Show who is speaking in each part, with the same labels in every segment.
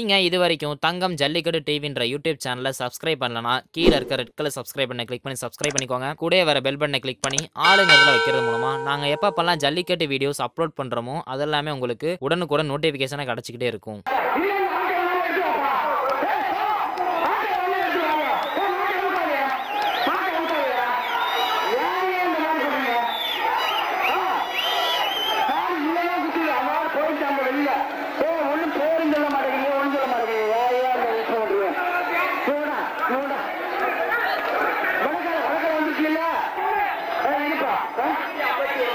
Speaker 1: நீங்கள் இது வரைக்கும் தங்கம் ஜல்லிக்கட்டு டிவின்ற யூடியூப் சேனலை சப்ஸ்கிரைப் பண்ணலனா கீழே இருக்க ரெட் கலர் சப்ஸ்கிரைப் பண்ண கிளிக் பண்ணி சப்ஸ்கிரைப் பண்ணிக்கோங்க கூட வர பெல் பட்டனை கிளிக் பண்ணி ஆளுங்கிறதுல வைக்கிறது மூலமாக நாங்கள் எப்பப்பெல்லாம் ஜல்லிக்கட்டு வீடியோஸ் அப்லோட் பண்ணுறோமோ அதெல்லாமே உங்களுக்கு உடனுக்குடன் நோட்டிஃபிகேஷனாக கிடச்சிக்கிட்டே இருக்கும்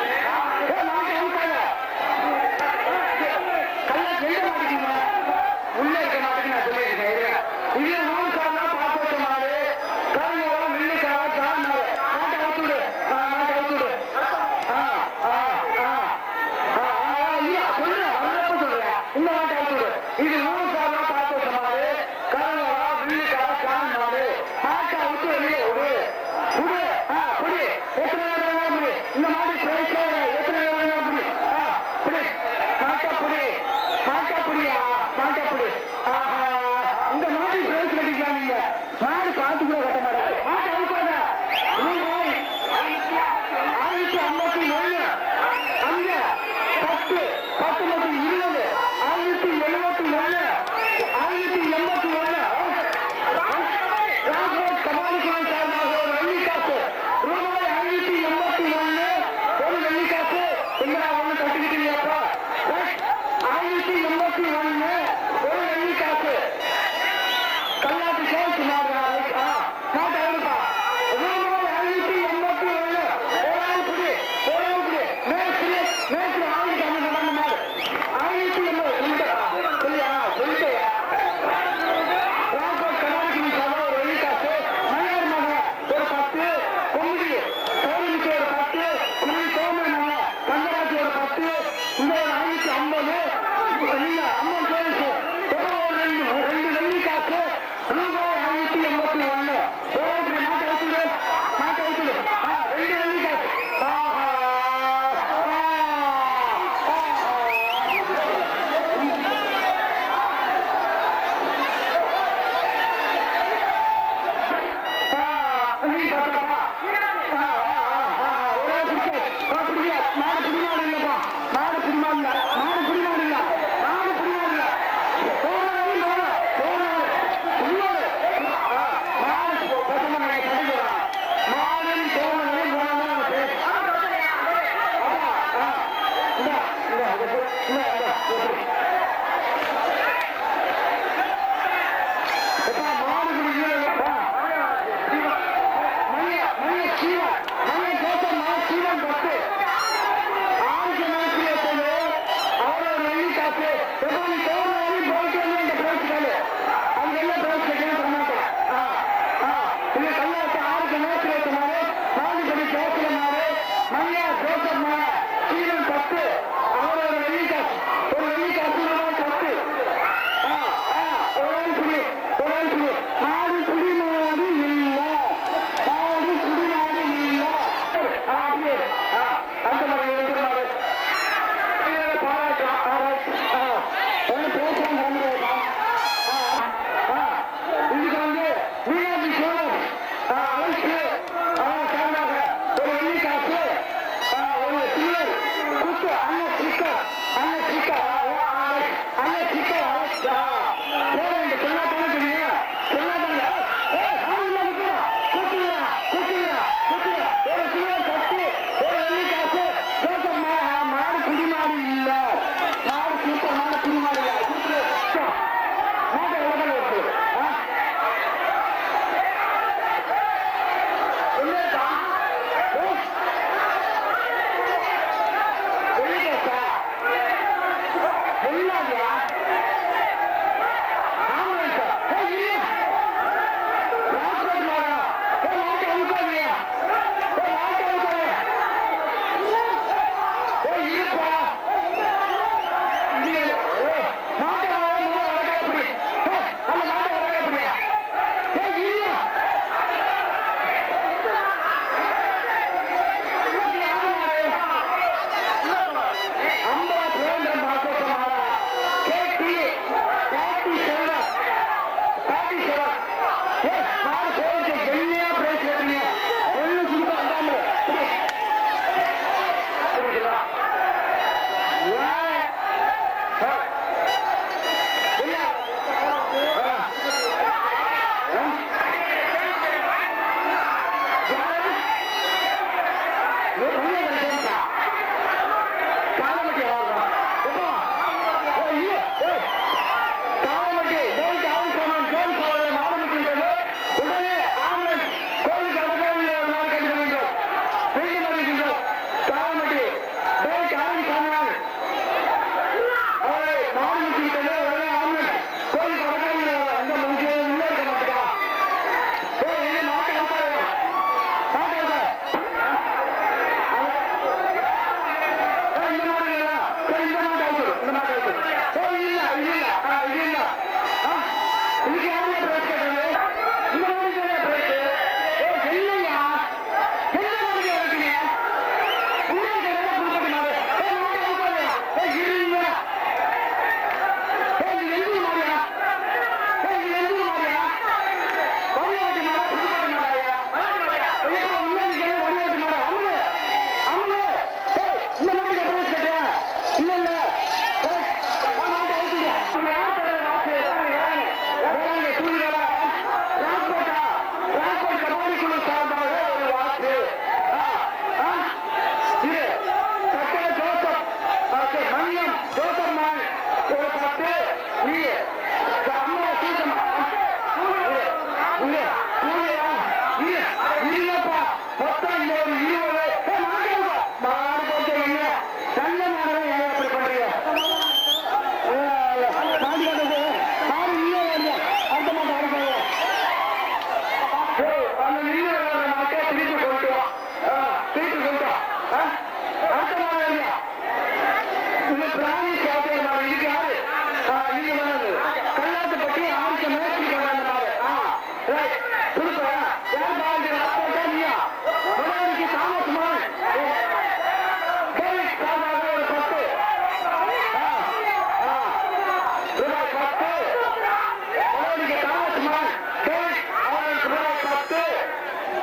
Speaker 2: கல்ல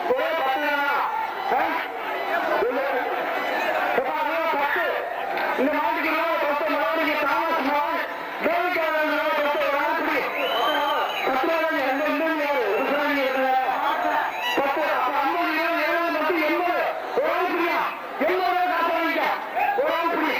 Speaker 2: ஒரே பத்து தானா? ஆ? இல்ல. எப்பா, அதே பத்து. இந்த மாட்டுக்கு மேல பத்து மறுபடிக்கு தாமஸ் மகன் தேவிக்காரன் மேல பத்து ஒரு ஆள் பிடி. பத்து ரூபா தானே, எந்த எந்த யாரு? ஒரு சாமி இருக்குல்ல? பத்து, அப்ப ஐம்பது, இருபது, எழுபது, பத்து, எண்பது. ஒரு ஆள் பிடியா? எண்பது ரூபா காசு வாங்கிக்க. ஒரு ஆள் பிடி.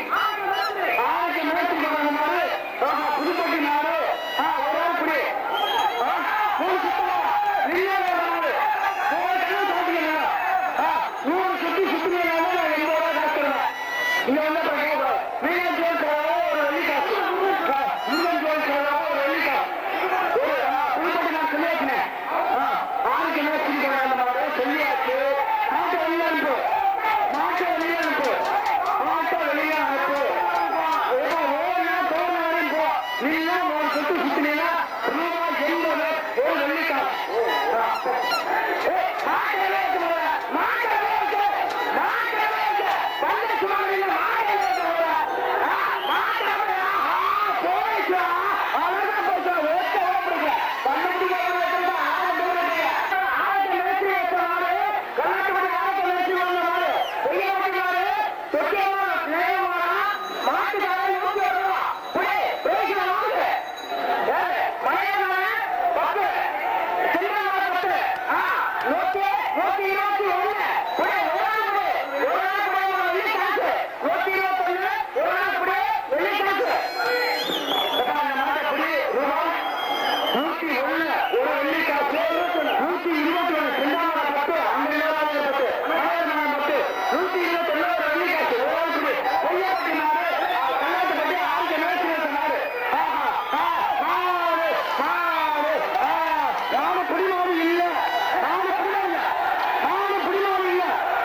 Speaker 2: ஆளுக்கு மேய்ச்சி போடுற மாதிரி, ஆஹா, புதுப்பட்டி நாடு. ஆ, ஒரு ஆள் பிடி. ஆ, நூறு சுத்தமா? நீயே ஒரு ஆளு. ஒரு கண்ணு சாப்பிட்டீங்களா? ஆ, நூறு சுத்தி சுத்தினீங்கன்னா நான் எண்பது ரூபா காசு தருவேன். இங்க வந்து அப்புறம் கேட்கக்கூடாது. மீனாட்சி ஜோல் சேராவோ ஒரு வெள்ளி காசு. ஆ, முருகன் ஜோல் சேராவோ ஒரு வெள்ளி காசு. ஒரு, ஆ, புதுப்பட்டி நான் சொல்லியாச்சுனே. ஆ, ஆளுக்கு மேய்ச்சி போடுற மாதிரி சொல்லியாச்சு. மாட்டை வெளியே அனுப்பு. மாட்டை வெளியே அனுப்பு. மாட்டை வெளியே அனுப்பு. ஏப்பா, ஓடுனா தோணு வரையும் போ. நீலாம் ஒரு சுத்து சுத்தினீங்கன்னா ரூபாய் எண்பது ஒரு வெள்ளி காசு. ஆ. ஏய், மாட்டை வெளியே அனுப்பு முதல்ல. மாட்டை வெளியே அனுப்பு. மாட்டை வெளியே அனுப்பு. வந்து சும்மாறீங்க, மாட்டை வெளியே அனுப்பு முதல்ல. ஆ, மாட்டை வெளியே அனுப்பு. ஆ, போயிடுச்சா? அழகா போச்சா? ஓட்ட ஓடுறீங்க. பன்னெண்டு பேர் வச்சிருந்தா ஆறு பேர் இருக்கீங்க. ஆறு மேய்ச்சி வச்ச மாடு, கர்நாடகா ஆறு மேய்ச்சி வந்த மாடு, பெரிய மாட்டு மாடு, தொட்டியம்மா, நேயமாடா, மாட்டுக்காரன் நூத்தி ஒரு ரூபா. புடி, பேசுற மாடு. ஏய், மலையமாடா, பத்து. சின்னம்மா பத்து. ஆ, நூத்தி, நூத்தி இருபத்தி ஒண்ணு. புடி, ஒரு ஆள் புடி. ஒரு ஆள் புடி, ஒரு வெள்ளி காசு. நூத்தி இருபத்தொன்னு, ஒரு ஆள் புடி, வெள்ளி காசு. எப்பா, இந்த மாட்டை புடி, ரூபாய் நூத்தி ஒண்ணு ஒரு வெள்ளி காசு நூத்தி இருபத்தி ஒண்ணு செந்தாமரை பத்து அந்த இருபதாயிரம் பத்து மலையமானம் பத்து நூத்தி இருபத்தி ஒண்ணு ஒரு வெள்ளி காசு ஒரு ஆள் புடி. பொய்யாப்பட்டி நாடு கண்ணாட்டு பட்டி ஆளுக்கு மேய்ச்சி வச்ச நாடு ஆஹா, ஆ, மாடு, மாடு, ஆ, மாடு புடிமாடு இல்ல மாடு புடிமாடு இல்ல மாடு புடிமாடு இல்ல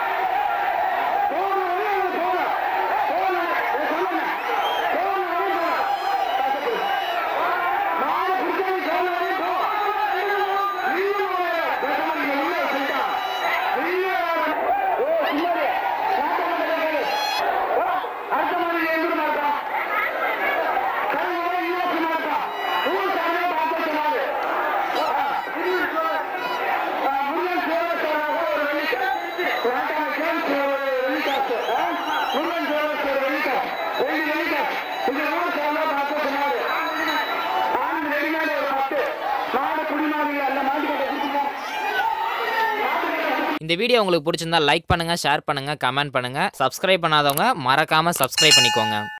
Speaker 2: போன வரையும் போன போன சொன்னேன் போன வரையும் போன காசு கொடு. மாடு பிடிச்சவன் போன வரையும் போ நீயும் போன பேசாம நீங்க உள்ள சொல்லிட்டா நீயே ஓ சும்மாரு நாட்டை மட்டும் கேளு ஓ அடுத்த மாதிரி எங்கிட்டு மாட்டா கல்வி இல்லாசி மாட்டா ஊர் சாமியை பார்க்க சொன்னாரு முருகன் சேவை சேராக ஒரு வெள்ளிக்காசு வேண்டாம் ஜேம்ஸ் ஒரு வெள்ளிக்காசு முருகன் சேவை சேர வெள்ளிக்காசு ரெண்டு வெள்ளிக்காசு இந்த ஊர் சாமியை பார்க்க சொன்னாரு ஆண்டு ரெடிமேடு ஒரு பத்து மாடு குடிமாடு அல்ல மாட்டு கட்டை கொடுத்துருக்கோம் மாட்டு கட்டை கொடுத்து
Speaker 1: இந்த வீடியோ உங்களுக்கு பிடிச்சிருந்தா லைக் பண்ணுங்க ஷேர் பண்ணுங்க கமெண்ட் பண்ணுங்க சப்ஸ்கிரைப் பண்ணாதவங்க மறக்காம சப்ஸ்கிரைப் பண்ணிக்கோங்க